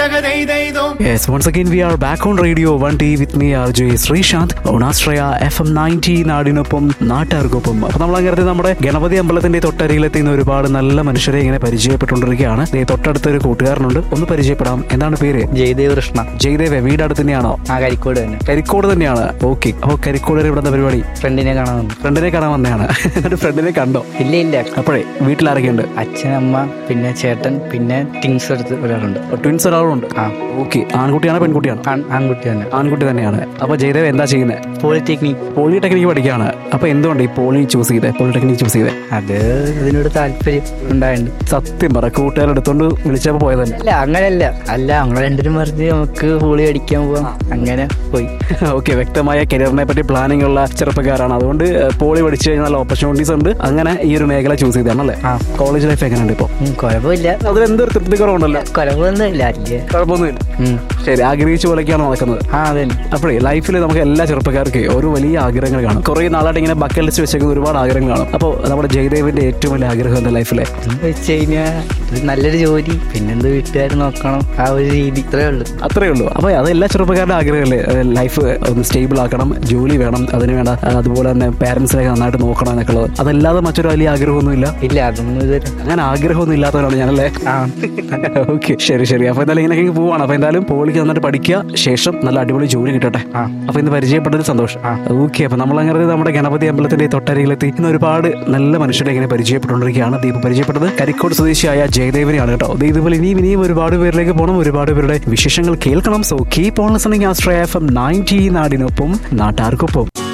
Yes, once again we are back on radio 1T with me RJ Sreesanth ഓണാശ്രയ F M ninety നാടിനൊപ്പം നാട്ടുകാർക്കൊപ്പം അപ്പൊ നമ്മൾ അങ്ങനെ നമ്മുടെ ഗണപതി അമ്പലത്തിന്റെ തൊട്ടരികിലെത്തുന്ന ഒരുപാട് നല്ല മനുഷ്യരെ ഇങ്ങനെ പരിചയപ്പെട്ടുകൊണ്ടിരിക്കുകയാണ് ദേ തൊട്ടടുത്ത ഒരു കൂട്ടുകാരനുണ്ട് ഒന്ന് പരിചയപ്പെടാം എന്താണ് പേര് ജയദേവ് കൃഷ്ണ ജയ്ദേവ് വീട് അടുത്ത് തന്നെയാണോ ആ കരിക്കോട് തന്നെ കരിക്കോട് തന്നെയാണ് ഓക്കെ അപ്പോൾ കരിക്കോട് ഇവിടെ എന്താ പരിപാടി ഫ്രണ്ടിനെ കാണാൻ വന്നു ഫ്രണ്ടിനെ കാണാൻ വന്നതാണ് എന്നിട്ട് ഫ്രണ്ടിനെ കണ്ടോ ഇല്ല ഇല്ല അപ്പോഴേ വീട്ടിലാരൊക്കെയുണ്ട് അച്ഛൻ അമ്മ പിന്നെ ചേട്ടൻ പിന്നെ ടിങ്സ് എടുത്ത് ഒരാളുണ്ട് ട്വിൻസ് ഒരാളുണ്ട് ആ ഓക്കെ ആൺകുട്ടിയാണോ പെൺകുട്ടിയാണോ ആൺ- ആൺകുട്ടി തന്നെ ആൺകുട്ടി തന്നെയാണ് അപ്പൊ ജയദേവ് എന്താ ചെയ്യുന്നത് പോളിടെക്നിക് പോളിടെക്നിക്ക് പഠിക്കുകയാണ് അപ്പൊ എന്തുകൊണ്ട് ഈ പോളി ചൂസ് ചെയ്തത് പോളിടെക്നിക്ക് ചൂസ് ചെയ്തത് അത് ഇതിനോട് താല്പര്യം ഉണ്ടായിട്ടുണ്ട് സത്യം പറ കൂട്ടുകാരെ എടുത്തോണ്ട് വിളിച്ചപ്പോ പോയതന്നെ അല്ല അങ്ങനെയല്ല അല്ല നമ്മൾ രണ്ടുപേരും പറഞ്ഞ് നമുക്ക് പോളി അടിക്കാൻ പോവാം അങ്ങനെ പോയി ഓക്കെ വ്യക്തമായ കരിയറിനെ പറ്റി പ്ലാനിംഗ് ഉള്ള ചെറുപ്പക്കാരാണ് അതുകൊണ്ട് ഏഹ്, പോളി പഠിച്ചു കഴിഞ്ഞാൽ നല്ല ഓപ്പർച്യൂണിറ്റീസ് ഉണ്ട് അങ്ങനെ ഈ ഒരു മേഖല ചൂസ് ചെയ്താണല്ലേ ആ കോളേജ് ലൈഫ് എങ്ങനെയുണ്ട് ഇപ്പോൾ ഉം, കുഴപ്പമില്ല അതിൽ എന്തൊരു തൃപ്തി കുറവുണ്ടല്ലോ കുഴപ്പമൊന്നുമില്ല അല്ലേ കുഴപ്പമൊന്നുമില്ല ഉം. ശരി ആഗ്രഹിച്ച പോലെയൊക്കെയാണ് നടക്കുന്നത് ആ അതെ അപ്പോഴേ ലൈഫിൽ നമുക്ക് എല്ലാ ചെറുപ്പക്കാർക്ക് ഒരു വലിയ ആഗ്രഹങ്ങൾ കാണും കുറേ നാളായിട്ട് ഇങ്ങനെ ബക്കറ്റ് ലിസ്റ്റ് വെച്ചേക്കുന്ന ഒരുപാട് ആഗ്രഹങ്ങൾ കാണും അപ്പോൾ നമ്മുടെ ജയദേവിന്റെ ഏറ്റവും വലിയ ആഗ്രഹം എന്താ ലൈഫിലെ എന്ന് വെച്ച് കഴിഞ്ഞാൽ ഒരു നല്ലൊരു ജോലി പിന്നെന്ത് വീട്ടുകാർ നോക്കണം ആ ഒരു രീതി ഇത്രേ ഉള്ളൂ അത്രേ ഉള്ളൂ അപ്പോൾ അത് എല്ലാ ചെറുപ്പക്കാരുടെ ആഗ്രഹമല്ലേ ലൈഫ് ഒന്ന് സ്റ്റേബിൾ ആക്കണം ജോലി വേണം അതിന് വേണ്ട ആ, അതുപോലെ തന്നെ പാരൻസിനെ നന്നായിട്ട് നോക്കണം എന്നൊക്കെ ഉള്ളത് അതല്ലാതെ മറ്റൊരു വലിയ ആഗ്രഹമൊന്നുമില്ല ഇല്ല അതൊന്നും ഇതുവരെ അങ്ങനെ ആഗ്രഹമൊന്നും ഇല്ലാത്തവരാണ് ഞാനല്ലേ ആ ഓക്കെ ശരി ശരി അപ്പോൾ എന്തായാലും ഇങ്ങനെയൊക്കെ പോവാണ് അപ്പോൾ എന്തായാലും പോളിക്ക് നന്നായിട്ട് പഠിക്കുക ശേഷം നല്ല അടിപൊളി ജോലി കിട്ടട്ടെ ആ. അപ്പോൾ ഇന്ന് പരിചയപ്പെട്ടതിൽ സന്തോഷം ആ. ഓക്കെ അപ്പോൾ നമ്മൾ അങ്ങനെ നമ്മുടെ ഗണപതി അമ്പലത്തിന്റെ തൊട്ടരികിലെത്തി ഇന്ന് ഒരുപാട് നല്ല മനുഷ്യരെ ഇങ്ങനെ പരിചയപ്പെട്ടുകൊണ്ടിരിക്കുകയാണ് ദീപ് പരിചയപ്പെട്ടത് കരിക്കോട് സ്വദേശിയായ ജയദേവനെയാണ് കേട്ടോ ദേ ഇതുപോലെ ഇനിയും ഇനിയും ഒരുപാട് പേരിലേക്ക് പോകണം ഒരുപാട് പേരുടെ വിശേഷങ്ങൾ കേൾക്കണം സോ കീപ് ഓൺ ലിസണിങ് ആസ്ട്രയ എഫ് എം നയൻറ്റി നാടിനൊപ്പം നാട്ടാർക്കൊപ്പം